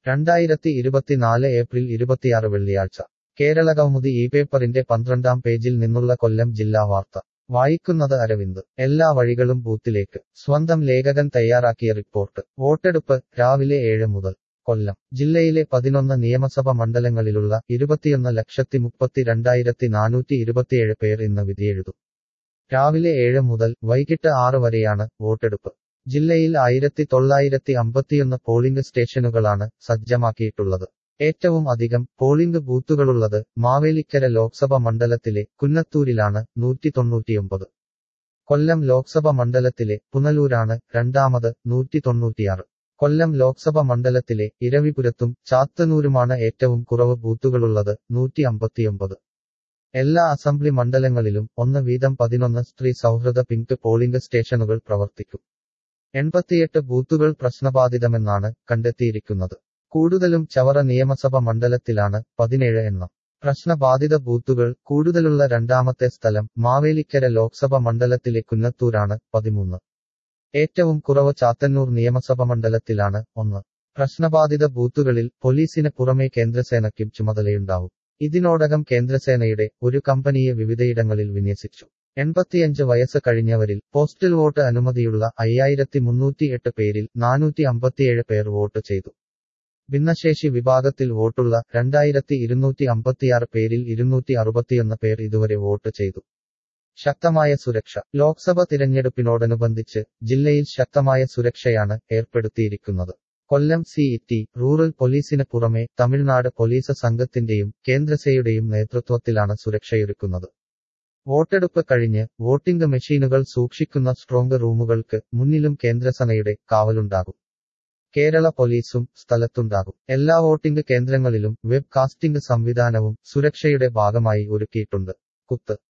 രണ്ടായിരത്തി ഇരുപത്തിനാല് ഏപ്രിൽ ഇരുപത്തിയാറ് വെള്ളിയാഴ്ച കേരള കൗമുദി ഈ പേപ്പറിന്റെ പന്ത്രണ്ടാം പേജിൽ നിന്നുള്ള കൊല്ലം ജില്ലാ വാർത്ത വായിക്കുന്നത് അരവിന്ദ് എല്ലാ വഴികളും ബൂത്തിലേക്ക് സ്വന്തം ലേഖകൻ തയ്യാറാക്കിയ റിപ്പോർട്ട് വോട്ടെടുപ്പ് രാവിലെ ഏഴ് മുതൽ കൊല്ലം ജില്ലയിലെ പതിനൊന്ന് നിയമസഭ മണ്ഡലങ്ങളിലുള്ള ഇരുപത്തിയൊന്ന് ലക്ഷത്തി മുപ്പത്തി രണ്ടായിരത്തി നാനൂറ്റി ഇരുപത്തിയേഴ് പേർ ഇന്ന് വിധിയെഴുതും രാവിലെ ഏഴ് മുതൽ വൈകിട്ട് ആറ് വരെയാണ് വോട്ടെടുപ്പ് ജില്ലയിൽ ആയിരത്തി തൊള്ളായിരത്തി അമ്പത്തിയൊന്ന് പോളിംഗ് സ്റ്റേഷനുകളാണ് സജ്ജമാക്കിയിട്ടുള്ളത് ഏറ്റവും അധികം പോളിംഗ് ബൂത്തുകളുള്ളത് മാവേലിക്കര ലോക്സഭ മണ്ഡലത്തിലെ കുന്നത്തൂരിലാണ് നൂറ്റി തൊണ്ണൂറ്റിയൊമ്പത് കൊല്ലം ലോക്സഭ മണ്ഡലത്തിലെ പുനലൂരാണ് രണ്ടാമത് നൂറ്റി തൊണ്ണൂറ്റിയാറ് കൊല്ലം ലോക്സഭ മണ്ഡലത്തിലെ ഇരവിപുരത്തും ചാത്തന്നൂരുമാണ് ഏറ്റവും കുറവ് ബൂത്തുകളുള്ളത് നൂറ്റി അമ്പത്തിയൊമ്പത് എല്ലാ അസംബ്ലി മണ്ഡലങ്ങളിലും ഒന്ന് വീതം പതിനൊന്ന് സ്ത്രീ സൗഹൃദ പിങ്ക് പോളിംഗ് സ്റ്റേഷനുകൾ പ്രവർത്തിക്കും എൺപത്തിയെട്ട് ബൂത്തുകൾ പ്രശ്നബാധിതമെന്നാണ് കണ്ടെത്തിയിരിക്കുന്നത് കൂടുതലും ചവറ നിയമസഭ മണ്ഡലത്തിലാണ് പതിനേഴ് എണ്ണം പ്രശ്നബാധിത ബൂത്തുകൾ കൂടുതലുള്ള രണ്ടാമത്തെ സ്ഥലം മാവേലിക്കര ലോക്സഭ മണ്ഡലത്തിലെ കുന്നത്തൂരാണ് പതിമൂന്ന് ഏറ്റവും കുറവ് ചാത്തന്നൂർ നിയമസഭ മണ്ഡലത്തിലാണ് ഒന്ന് പ്രശ്നബാധിത ബൂത്തുകളിൽ പോലീസിന് പുറമെ കേന്ദ്രസേനയ്ക്കും ചുമതലയുണ്ടാവും ഇതിനോടകം കേന്ദ്രസേനയുടെ ഒരു കമ്പനിയെ വിവിധയിടങ്ങളിൽ വിന്യസിച്ചു എൺപത്തിയഞ്ച് വയസ്സ് കഴിഞ്ഞവരിൽ പോസ്റ്റൽ വോട്ട് അനുമതിയുള്ള അയ്യായിരത്തി മുന്നൂറ്റിയെട്ട് പേരിൽ നാനൂറ്റി അമ്പത്തിയേഴ് പേർ വോട്ട് ചെയ്തു ഭിന്നശേഷി വിഭാഗത്തിൽ വോട്ടുള്ള രണ്ടായിരത്തി ഇരുന്നൂറ്റി അമ്പത്തിയാറ് പേരിൽ ഇരുന്നൂറ്റി അറുപത്തിയൊന്ന് പേർ ഇതുവരെ വോട്ട് ചെയ്തു ശക്തമായ സുരക്ഷ ലോക്സഭ തിരഞ്ഞെടുപ്പിനോടനുബന്ധിച്ച് ജില്ലയിൽ ശക്തമായ സുരക്ഷയാണ് ഏർപ്പെടുത്തിയിരിക്കുന്നത് കൊല്ലം സിഇടി റൂറൽ പോലീസിന് പുറമെ തമിഴ്നാട് പോലീസ് സംഘത്തിന്റെയും കേന്ദ്രസേയുടെയും നേതൃത്വത്തിലാണ് സുരക്ഷയൊരുക്കുന്നത് വോട്ടെടുപ്പ് കഴിഞ്ഞ് വോട്ടിംഗ് മെഷീനുകൾ സൂക്ഷിക്കുന്ന സ്ട്രോങ് റൂമുകൾക്ക് മുന്നിലും കേന്ദ്രസേനയുടെ കാവലുണ്ടാകും കേരള പോലീസും സ്ഥലത്തുണ്ടാകും എല്ലാ വോട്ടിംഗ് കേന്ദ്രങ്ങളിലും വെബ് കാസ്റ്റിംഗ് സംവിധാനവും സുരക്ഷയുടെ ഭാഗമായി ഒരുക്കിയിട്ടുണ്ട് കുത്ത്